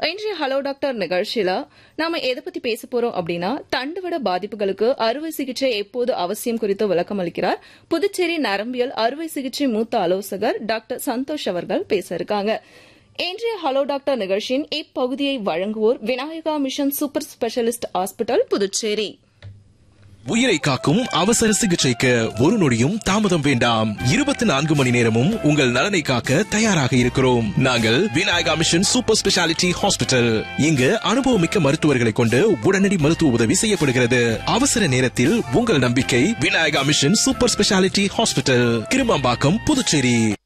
இன்றைய hello doctor நிகழ்ச்சியில நாம எதை பத்தி பேச போறோம் அப்படின்னா தண்டுவட பாதிப்புகளுக்கு அறுவை சிகிச்சை எப்போது அவசியம் குறித்து விளக்கம் அளிக்கிறார் புதுச்சேரி நரம்பியல் அறுவை சிகிச்சை மூத்த ஆலோசகர் டாக்டர் சந்தோஷ் அவர்கள் பேச இருக்காங்க இன்றைய ஹலோ டாக்டர் நிகழ்ச்சியின் இப்பகுதியை வழங்குவோர் Vinayaka Mission Super Specialist Hospital Puducherry உயிரை காக்கும் அவசர சிகிச்சைக்கு ஒரு நொடியும் தாமதம் வேண்டாம் இருபத்தி நான்கு மணி நேரமும் உங்கள் நலனை காக்க தயாராக இருக்கிறோம் நாங்கள் Vinayaka Mission Super Speciality Hospital இங்கு அனுபவமிக்க மருத்துவர்களை கொண்டு உடனடி மருத்துவ உதவி செய்யப்படுகிறது அவசர நேரத்தில் உங்கள் நம்பிக்கை Vinayaka Mission Super Speciality Hospital Kirumampakkam Puducherry